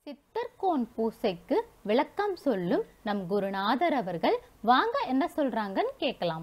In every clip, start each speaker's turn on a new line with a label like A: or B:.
A: சித்தர்கோன் பூசைக்கு விளக்கம் சொல்லும் நம் குருநாதர் அவர்கள் வாங்க என்ன சொல்றாங்கன்னு கேட்கலாம்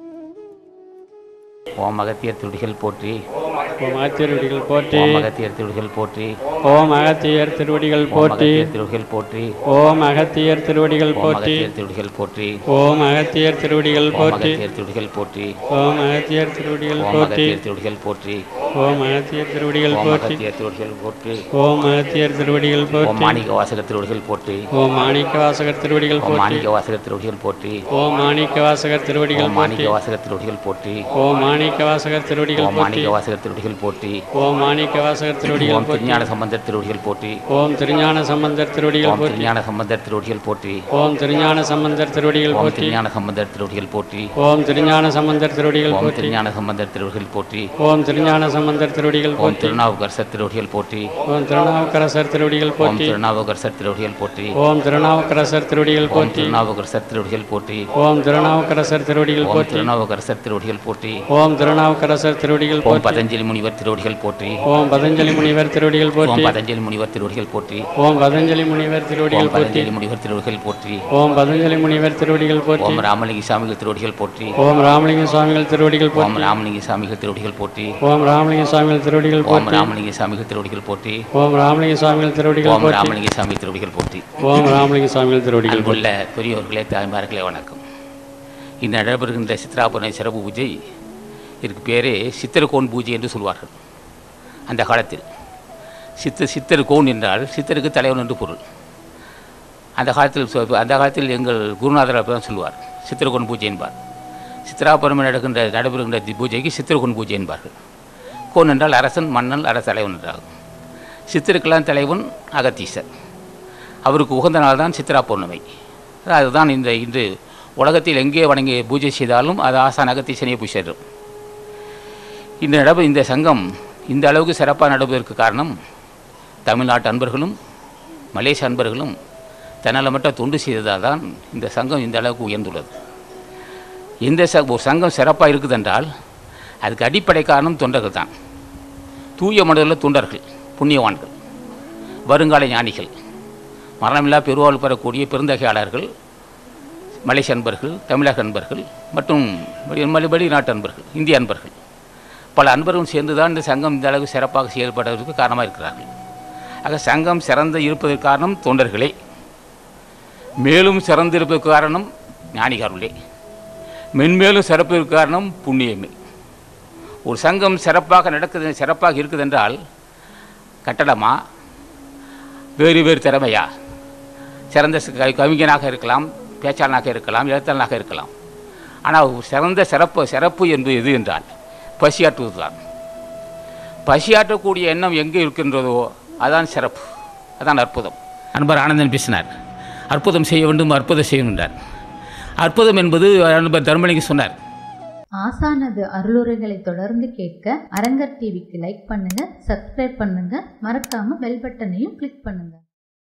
B: ஓம் அகத்தியர் திருடிகள் போற்றி
C: ஓம் அகத்தியருடிகள் போற்றி
B: ஓம் அகத்தியர் திருடிகள் போற்றி
C: ஓம் அகத்தியர் திருவடிகள்
B: ஓம்
C: போற்றி
B: அகத்தியர் திருடிகள் போற்றி
C: ஓம் அகத்தியர் திருவடிகள்
B: ஓம்
C: போற்றி
B: அகத்தியர் திருடிகள் போற்றி
C: ஓம் அகத்தியர் திருவடிகள்
B: ஓம்
C: போற்றி
B: அகத்தியர் திருடிகள் போற்றி
C: ஓம் அகத்தியர் திருவடிகள்
B: ஓம்
C: போற்றி
B: அகத்தியர் திருடிகள் போற்றி
C: ஓம் அகத்தியர் திருவடிகள்
B: ஓம்
C: போற்றி
B: அகத்தியர் திருடிகள் போற்றி
C: ஓம் அகத்தியர் திருவடிகள்
B: ஓம்
C: போற்றி
B: மாணிக்க வாசகர் திருடிகள் போற்றி
C: ஓம் மாணிக்க வாசகர் திருவடிகள்
B: ஓம்
C: போற்றி
B: மாணிக்க வாசகர் திருடிகள் போற்றி
C: ஓம் மாணிக்க வாசகர் திருவடிகள்
B: ஓம்
C: போற்றி
B: மாணிக்க வாசகர் திருடிகள் போற்றி
C: ஓம் மாணிக்க வாசகர் திருவடிகள்
B: ஓம்
C: போற்றி
B: மாணிக்க வாசகர் திருடிகள் போற்றி
C: ஓம் மாணிக்க வாசகர் திருவடிகள்
B: ஓம்
C: போற்றி
B: திருஞான சம்பந்தர் திருடிகள் போற்றி
C: ஓம் திருஞான சம்பந்தர் திருவடிகள்
B: ஓம்
C: போற்றி
B: திருஞான சம்பந்தர் திருடிகள் போற்றி
C: ஓம் திருஞான சம்பந்தர் திருவடிகள்
B: ஓம்
C: போற்றி
B: திருஞான சம்பந்தர் திருடிகள் போற்றி
C: ஓம் திருஞான சம்பந்தர் திருவடிகள்
B: ஓம்
C: போற்றி
B: திருஞான சம்பந்தர் திருடிகள் போற்றி
C: ஓம் திருஞான சம்பந்தர் திருவடிகள்
B: ஓம்
C: போற்றி
B: திருநாவுக்கரசர் திருடிகள் போற்றி
C: ஓம் திருநாவுக்கரசர் திருவடிகள்
B: ஓம்
C: போற்றி
B: திருநாவுக்கரசர் திருடிகள் போற்றி
C: ஓம் திருநாவுக்கரசர் திருவடிகள்
B: ஓம்
C: போற்றி
B: திருநாவுக்கரசர் திருடிகள் போற்றி
C: ஓம் திருநாவுக்கரசர் திருவடிகள்
B: ஓம்
C: போற்றி
B: திருநாவுக்கரசர் திருடிகள் போற்றி
C: ஓம் திருநாவுக்கரசர் திருவடிகள்
B: ஓம்
C: போற்றி
B: பதஞ்சலி முனிவர் திருடிகள் போற்றி
C: ஓம் பதஞ்சலி முனிவர் திருவடிகள்
B: ஓம்
C: போற்றி
B: பதஞ்சலி முனிவர் திருடிகள் போற்றி
C: ஓம் பதஞ்சலி முனிவர் திருவடிகள்
B: ஓம்
C: போற்றி
B: பதஞ்சலி முனிவர் திருடிகள் போற்றி
C: ஓம் பதஞ்சலி முனிவர் திருவடிகள் போற்றி
B: ஓம் ராமலிங்க சாமிகள் திருடிகள் போற்றி
C: ஓம் ராமலிங்க சுவாமிகள் திருவடிகள்
B: ஓம்
C: போற்றி
B: ராமலிங்க சாமிகள் திருடிகள் போற்றி
C: ஓம் ராமலிங்க சுவாமிகள் திருவடிகள்
B: ஓம்
C: போற்றி
B: ராமலிங்க சாமிகள் திருடிகள் போற்றி
C: ஓம் ராமலிங்க சுவாமிகள் திருவடிகள்
B: ஓம்
C: போற்றி
B: ராமலிங்க சாமி திருடிகள் போற்றி
C: ஓம் ராமலிங்க சுவாமிகள் திருவடிகள் போற்றி
B: அன்புள்ள பெரியோர்களே தாய்மார்களே வணக்கம் இன்று நடைபெறுகின்ற சித்ராபுரணை சிறப்பு பூஜை இதுக்கு பேரே சித்திரகோன் பூஜை என்று சொல்வார்கள் அந்த காலத்தில் சித்த சித்தர்கோன் என்றால் சித்தருக்கு தலைவன் என்று பொருள் அந்த காலத்தில் சொ- அந்த காலத்தில் எங்கள் குருநாதர் அப்படி தான் சொல்லுவார் சித்திரகோன் பூஜை என்பார் சித்திராபுரம் நடக்கின்ற நடைபெறுகின்ற தி பூஜைக்கு சித்திரகோன் பூஜை என்பார்கள் கோன் என்றால் அரசன் மன்னன் அரச தலைவன் என்றாகும் சித்திருக்கெல்லாம் தலைவன் அகத்தீசர் அவருக்கு உகந்த நாள் தான் சித்ரா பௌர்ணமி அதுதான் இந்த இன்று உலகத்தில் எங்கே வணங்கி பூஜை செய்தாலும் அது ஆசான் அகத்தீசனையே போய் சேரும் இந்த நடப்பு இந்த சங்கம் இந்த அளவுக்கு சிறப்பாக நடப்பதற்கு காரணம் தமிழ்நாட்டு அன்பர்களும் மலேசிய அன்பர்களும் தன்னலமற்ற தொண்டு செய்ததால் தான் இந்த சங்கம் இந்த அளவுக்கு உயர்ந்துள்ளது எந்த ச ஒரு சங்கம் சிறப்பாக இருக்குதென்றால் அதுக்கு அடிப்படை காரணம் தொண்டர்கள் தான் தூய மனதில் தொண்டர்கள் புண்ணியவான்கள் வருங்கால ஞானிகள் மரணமில்லா பெருவாழ்வு பெறக்கூடிய பெருந்தகையாளர்கள் மலேசிய அன்பர்கள் தமிழக அன்பர்கள் மற்றும் வெளி- வெளி- வெளிநாட்டு அன்பர்கள் இந்திய அன்பர்கள் பல அன்பர்களும் சேர்ந்து தான் இந்த சங்கம் இந்த அளவுக்கு சிறப்பாக செயல்படுவதற்கு காரணமாக இருக்கிறார்கள் ஆக சங்கம் சிறந்து இருப்பதற்கு காரணம் தொண்டர்களே மேலும் சிறந்திருப்பதற்கு காரணம் ஞானிகாருளே மென்மேலும் சிறப்பதற்கு காரணம் புண்ணியமே ஒரு சங்கம் சிறப்பாக நடக்குது சிறப்பாக இருக்குதென்றால் கட்டடமா வேறு வேறு திறமையா சிறந்த சி- கவி- கவிஞனாக இருக்கலாம் பேச்சாளனாக இருக்கலாம் எழுத்தாளனாக இருக்கலாம் ஆனால் ஒரு சிறந்த சிறப்பு சிறப்பு என்பது எது என்றால் பசியாற்றுவது தான் பசியாற்றக்கூடிய எண்ணம் எங்கே இருக்கின்றதோ அதான் சிறப்பு அதான் அற்புதம் அன்பர் ஆனந்தன் பேசினார் அற்புதம் செய்ய வேண்டும் அற்புதம் செய்ய என்றார் அற்புதம் என்பது அன்பர் தர்மலிங்கம் சொன்னார்
D: ஆசானது அருளுரைகளை தொடர்ந்து கேட்க அரங்கர் டிவிக்கு லைக் பண்ணுங்க சப்ஸ்கிரைப் பண்ணுங்க மறக்காம பெல் பட்டனையும் கிளிக் பண்ணுங்க